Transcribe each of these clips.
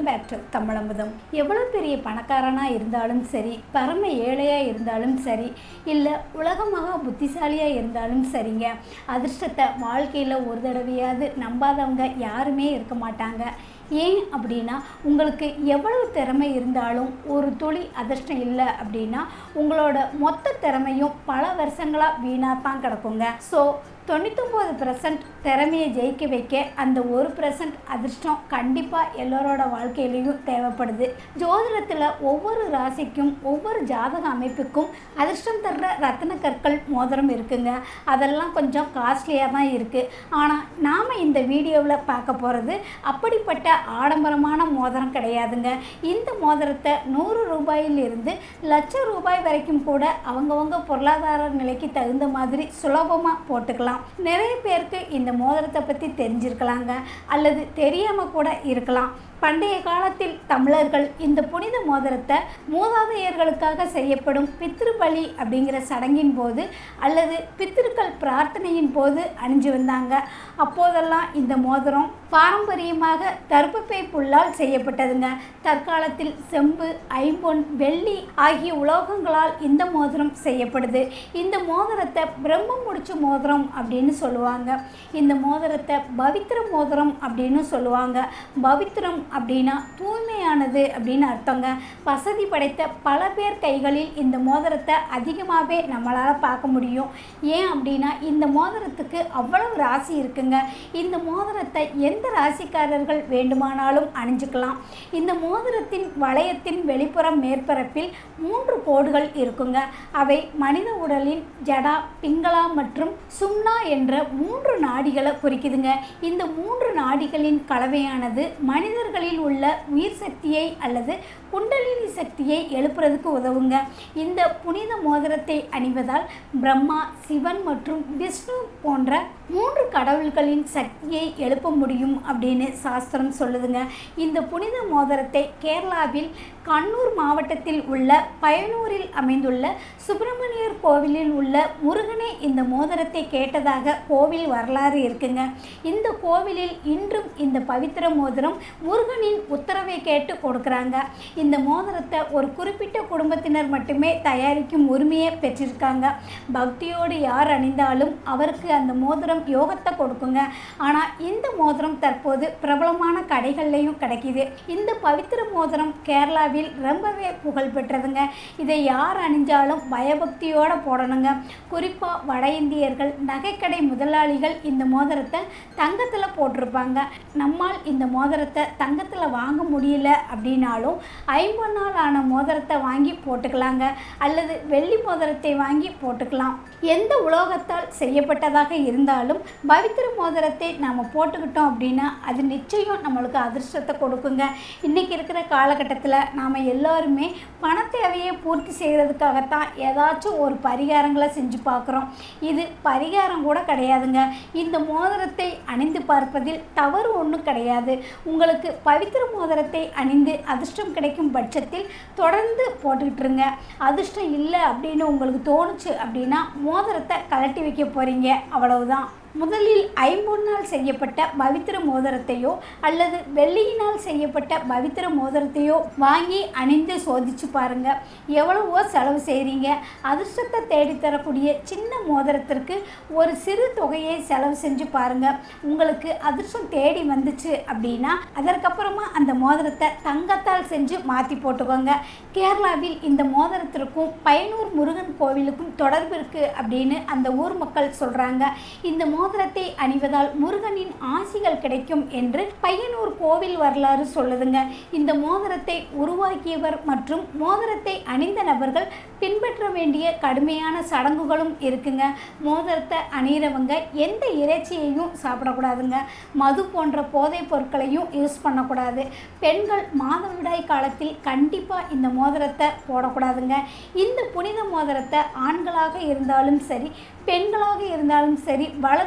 back to தமிழமுதம் எவ்வளோ பெரிய பணக்காரனாக இருந்தாலும் சரி பரம ஏழையாக இருந்தாலும் சரி இல்லை உலகமாக புத்திசாலியாக இருந்தாலும் சரிங்க அதிர்ஷ்டத்தை வாழ்க்கையில் ஒரு தடவையாவது நம்பாதவங்க யாருமே இருக்க மாட்டாங்க ஏன் அப்படின்னா உங்களுக்கு எவ்வளவு திறமை இருந்தாலும் ஒரு துளி அதிர்ஷ்டம் இல்லை அப்படின்னா உங்களோட மொத்த திறமையும் பல வருஷங்களாக வீணாக தான் கிடக்குங்க ஸோ தொண்ணூத்தொம்பது பர்சன்ட் திறமையை ஜெயிக்க வைக்க அந்த ஒரு பர்சன்ட் அதிர்ஷ்டம் கண்டிப்பாக எல்லோரோட வாழ்க்கையிலையும் தேவைப்படுது ஜோதிடத்தில் ஒவ்வொரு ராசிக்கும் ஒவ்வொரு ஜாதக அமைப்புக்கும் அதிர்ஷ்டம் தர்ற ரத்தின கற்கள் மோதிரம் இருக்குங்க அதெல்லாம் கொஞ்சம் காஸ்ட்லியாக தான் இருக்குது ஆனால் நாம் இந்த வீடியோவில் பார்க்க போகிறது அப்படிப்பட்ட ஆடம்பரமான மோதிரம் கிடையாதுங்க இந்த மோதிரத்தை நூறு ரூபாயில் இருந்து லட்சம் ரூபாய் வரைக்கும் கூட அவங்கவங்க பொருளாதார நிலைக்கு தகுந்த மாதிரி சுலபமாக போட்டுக்கலாம் நிறைய பேருக்கு இந்த மோதிரத்தை பற்றி தெரிஞ்சிருக்கலாங்க அல்லது தெரியாமல் கூட இருக்கலாம் பண்டைய காலத்தில் தமிழர்கள் இந்த புனித மோதிரத்தை மூதாதையர்களுக்காக செய்யப்படும் பித்ரு பலி அப்படிங்கிற சடங்கின் போது அல்லது பித்திருக்கள் பிரார்த்தனையின் போது அணிஞ்சு வந்தாங்க அப்போதெல்லாம் இந்த மோதிரம் பாரம்பரியமாக தர்ப்பப்பை புல்லால் செய்யப்பட்டதுங்க தற்காலத்தில் செம்பு ஐம்பொன் வெள்ளி ஆகிய உலோகங்களால் இந்த மோதிரம் செய்யப்படுது இந்த மோதிரத்தை பிரம்ம முடிச்ச மோதிரம் அப்படின்னு சொல்லுவாங்க இந்த மோதிரத்தை பவித்திர மோதிரம் அப்படின்னு சொல்லுவாங்க பவித்திரம் அப்படின்னா தூய்மையானது அப்படின்னு அர்த்தங்க வசதி படைத்த பல பேர் கைகளில் இந்த மோதிரத்தை அதிகமாகவே நம்மளால் பார்க்க முடியும் ஏன் அப்படின்னா இந்த மோதிரத்துக்கு அவ்வளவு ராசி இருக்குங்க இந்த மோதிரத்தை எந்த ராசிக்காரர்கள் வேண்டுமானாலும் அணிஞ்சுக்கலாம் இந்த மோதிரத்தின் வளையத்தின் வெளிப்புறம் மேற்பரப்பில் மூன்று கோடுகள் இருக்குங்க அவை மனித உடலின் ஜடா பிங்களா மற்றும் சும்னா என்ற மூன்று நாடிகளை குறிக்குதுங்க இந்த மூன்று நாடிகளின் கலவையானது மனிதர்களில் உள்ள உயிர் சக்தியை அல்லது குண்டலினி சக்தியை எழுப்புறதுக்கு உதவுங்க இந்த புனித மோதிரத்தை அணிவதால் பிரம்மா சிவன் மற்றும் விஷ்ணு போன்ற மூன்று கடவுள்களின் சக்தியை எழுப்ப முடியும் அப்படின்னு சாஸ்திரம் சொல்லுதுங்க இந்த புனித மோதிரத்தை கேரளாவில் கண்ணூர் மாவட்டத்தில் உள்ள பயனூரில் அமைந்துள்ள சுப்பிரமணியர் கோவிலில் உள்ள முருகனே இந்த மோதிரத்தை கேட்டதாக கோவில் வரலாறு இருக்குங்க இந்த கோவிலில் இன்றும் இந்த பவித்திர மோதிரம் முருகனின் உத்தரவை கேட்டு கொடுக்குறாங்க இந்த மோதிரத்தை ஒரு குறிப்பிட்ட குடும்பத்தினர் மட்டுமே தயாரிக்கும் உரிமையை பெற்றிருக்காங்க பக்தியோடு யார் அணிந்தாலும் அவருக்கு அந்த மோதிரம் யோகத்தை கொடுக்குங்க ஆனால் இந்த மோதிரம் தற்போது பிரபலமான கடைகள்லையும் கிடைக்கிது இந்த பவித்திர மோதிரம் கேரளாவில் ரொம்பவே புகழ் பெற்றதுங்க இதை யார் அணிஞ்சாலும் பயபக்தியோடு போடணுங்க குறிப்பாக வட இந்தியர்கள் நகைக்கடை முதலாளிகள் இந்த மோதிரத்தை தங்கத்தில் போட்டிருப்பாங்க நம்மால் இந்த மோதிரத்தை தங்கத்தில் வாங்க முடியல அப்படின்னாலும் ஐம்பொன்னால் ஆன மோதிரத்தை வாங்கி போட்டுக்கலாங்க அல்லது வெள்ளி மோதிரத்தை வாங்கி போட்டுக்கலாம் எந்த உலோகத்தால் செய்யப்பட்டதாக இருந்தாலும் பவித்திர மோதிரத்தை நாம் போட்டுக்கிட்டோம் அப்படின்னா அது நிச்சயம் நம்மளுக்கு அதிர்ஷ்டத்தை கொடுக்குங்க இன்றைக்கி இருக்கிற காலகட்டத்தில் நாம் எல்லாருமே பண தேவையை பூர்த்தி செய்கிறதுக்காகத்தான் ஏதாச்சும் ஒரு பரிகாரங்களை செஞ்சு பார்க்குறோம் இது பரிகாரம் கூட கிடையாதுங்க இந்த மோதிரத்தை அணிந்து பார்ப்பதில் தவறு ஒன்றும் கிடையாது உங்களுக்கு பவித்திர மோதிரத்தை அணிந்து அதிர்ஷ்டம் கிடைக்கும் பட்சத்தில் தொடர்ந்து போட்டுக்கிட்டு இருங்க அதிர்ஷ்டம் இல்லை அப்படின்னு உங்களுக்கு தோணுச்சு அப்படின்னா மோதிரத்தை கலட்டி வைக்க போகிறீங்க அவ்வளவுதான் முதலில் ஐம்பொன்னால் செய்யப்பட்ட பவித்திர மோதிரத்தையோ அல்லது வெள்ளியினால் செய்யப்பட்ட பவித்திர மோதிரத்தையோ வாங்கி அணிந்து சோதிச்சு பாருங்க எவ்வளவோ செலவு செய்கிறீங்க அதிர்ஷ்டத்தை தேடித்தரக்கூடிய சின்ன மோதிரத்திற்கு ஒரு சிறு தொகையை செலவு செஞ்சு பாருங்க உங்களுக்கு அதிர்ஷ்டம் தேடி வந்துச்சு அப்படின்னா அதற்கப்புறமா அந்த மோதிரத்தை தங்கத்தால் செஞ்சு மாற்றி போட்டுக்கோங்க கேரளாவில் இந்த மோதிரத்திற்கும் பயனூர் முருகன் கோவிலுக்கும் தொடர்பு இருக்குது அப்படின்னு அந்த ஊர் மக்கள் சொல்கிறாங்க இந்த மோதிரத்தை அணிவதால் முருகனின் ஆசிகள் கிடைக்கும் என்று பையனூர் கோவில் வரலாறு சொல்லுதுங்க இந்த மோதிரத்தை உருவாக்கியவர் மற்றும் மோதிரத்தை அணிந்த நபர்கள் பின்பற்ற வேண்டிய கடுமையான சடங்குகளும் இருக்குங்க மோதிரத்தை அணிகிறவங்க எந்த இறைச்சியையும் சாப்பிடக்கூடாதுங்க மது போன்ற போதைப் பொருட்களையும் யூஸ் பண்ணக்கூடாது பெண்கள் மாதவிடாய் காலத்தில் கண்டிப்பாக இந்த மோதிரத்தை போடக்கூடாதுங்க இந்த புனித மோதிரத்தை ஆண்களாக இருந்தாலும் சரி பெண்களாக இருந்தாலும் சரி வலது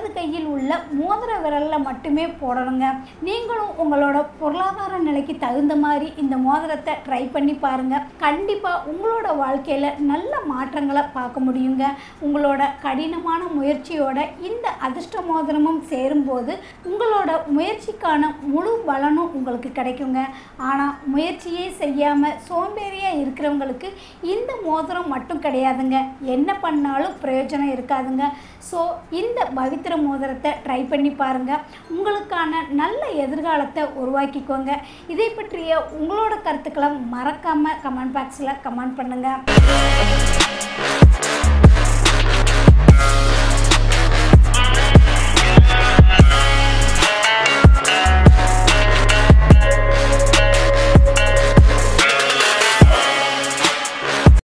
வலது கையில் உள்ள மோதிர விரலில் மட்டுமே போடணுங்க நீங்களும் உங்களோட பொருளாதார நிலைக்கு தகுந்த மாதிரி இந்த மோதிரத்தை ட்ரை பண்ணி பாருங்கள் கண்டிப்பாக உங்களோட வாழ்க்கையில் நல்ல மாற்றங்களை பார்க்க முடியுங்க உங்களோட கடினமான முயற்சியோட இந்த அதிர்ஷ்ட மோதிரமும் சேரும்போது உங்களோட முயற்சிக்கான முழு பலனும் உங்களுக்கு கிடைக்குங்க ஆனால் முயற்சியே செய்யாமல் சோம்பேறியாக இருக்கிறவங்களுக்கு இந்த மோதிரம் மட்டும் கிடையாதுங்க என்ன பண்ணாலும் பிரயோஜனம் இருக்காதுங்க ஸோ இந்த பவித்திர மோதிரத்தை ட்ரை பண்ணி பாருங்கள் உங்களுக்கான நல்ல எதிர்காலத்தை உருவாக்கிக்கோங்க இதை பற்றிய உங்களோட கருத்துக்களை மறக்காமல் கமெண்ட் பாக்ஸில் கமெண்ட் பண்ணுங்கள்